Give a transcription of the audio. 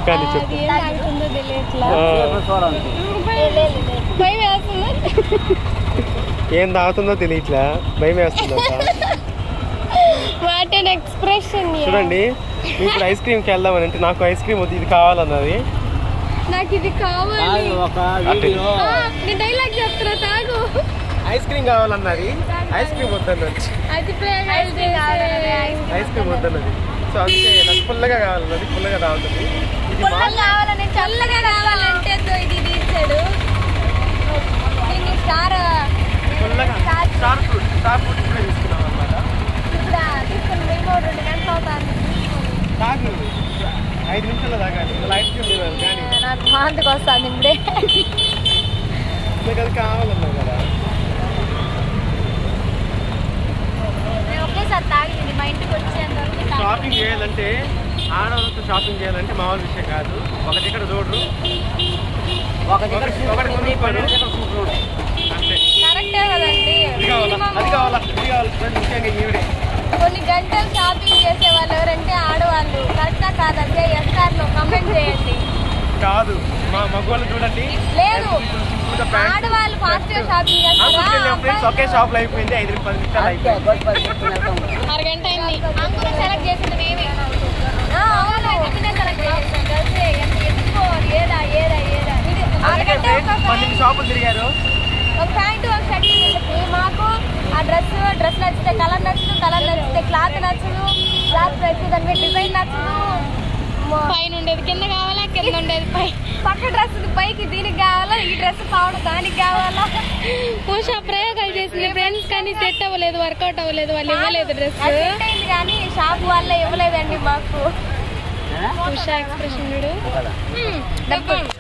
కానీ చెప్పు అది ఏం తాగుతుందో తెలియట్లా ఆ, భయం వేస్తుందా ఏం తాగుతుందో తెలియట్లా భయం వేస్తుందంట వాట్ అండ్ ఎక్స్ప్రెషన్ చూడండి ఇప్పుడు ఐస్ క్రీమ్కి వెళ్దామని అంటే నాకు ఐస్ క్రీమ్ వద్దు ఇది కావాలన్నది నాకు ఇది కావాలి కాదు, ఒక వీడియో ఆ, నేను డైలాగ్ చెప్తున్నా తాగు ఐస్ క్రీమ్ కావాలన్నది ఐస్ క్రీమ్ వద్దన్నది అది ప్రయోగాలు చేసే ఐస్ క్రీమ్ వద్దన్నది సో అందుకే నాకు పుల్లగా కావాలన్నది పుల్లగా తాగుతుంది ఇది మా కావాలని చల్లగా కావాలంటే తో ఇది తీర్చాడు దీన్ని స్టార్ పుల్లగా స్టార్ ఫ్రూట్ స్టార్ ఫ్రూట్ ఇప్పుడే తీసుకున్నాం అనమాట ఇప్పుడు తీసుకుని మేము రెండు గంటలు అవుతాను తాగు ఐదు నిమిషాలు తాగాలి మళ్ళీ ఐస్ క్రీమ్ తినాలి కానీ నాకు మాంతకు వస్తాను ఇప్పుడే నాకు అది కావాలన్నావు కదా నేను ఒకేసారి తాగింది మా ఇంటికి వచ్చేంత వరకు తాగి- షాపింగ్ చేయాలంటే ఆడవాళ్ళతో షాపింగ్ చేయాలంటే మామూలు విషయం కాదు ఒక దగ్గర చూడరు ఒక దగ్గర ఒకటి- సూపర్ ఒకటి ఉంది, కొనుక్కోరు. పది దగ్గర సూపర్ ఉంది. అంతే కరెక్టే కదండి ఇది కావాలా Minimum అది కావాలా ఇది కావాలి ఫ్రెండ్ ముఖ్యంగా ఈవిడే కొన్ని గంటలు షాపింగ్ చేసే వాళ్ళు ఎవరంటే ఆడవాళ్ళు కరెక్టా కాదంటే ఎస్ఆర్ లో కమెంట్ చేయండి కాదు మా మగవాళ్ళు చూడండి లేదు సింపుల్గా ప్యాంట్ ఆడవాళ్ళు ఫాస్ట్ గా షాపింగ్ అంకుల్కి వెళ్ళాం ఫ్రెండ్స్ ఒకే షాప్ లో అయిపోయింది ఐదు పది నిమిషాలు అంతే, అయిపోయింది గొప్ప చెప్పుకుని వెళ్తాం. అరగంట అయింది అంకుల్ సెలెక్ట్ చేసింది మేమే అవును సెలెక్ట్ చేసాం కలిసి ఎత్తుకోవాలి ఏదా ఏదా ఏదా ఇది అందుకే అరగంట ఫ్రెండ్స్ ఒక పన్నెండు షాపులు తిరిగారు ఒక ప్యాంటు ఒక షర్ట్ వీళ్ళకి మాకు ఆ డ్రెస్ డ్రెస్ నచ్చితే కలర్ నచ్చదు కలర్ నచ్చితే క్లాత్ నచ్చదు క్లాత్ నచ్చితే దాని మీద డిజైన్ నచ్చదు పైన ఉండేది కింద కావాలా కింద ఉండేది పై పక్క డ్రెస్ పైకి దీనికి కావాలా ఈ డ్రెస్ కావాలి దానికి కావాలా ఉషా ప్రయోగాలు చేసింది ఫ్రెండ్స్ కానీ సెట్ అవ్వలేదు వర్కౌట్ అవ్వలేదు వాళ్ళు ఇవ్వలేదు డ్రెస్ అది సెట్ అయింది కానీ షాప్ వాళ్ళే ఇవ్వలేదండి మాకు ఏ? ఉషా ఎక్స్ప్రెషన్ చూడు కదా. డబ్బులు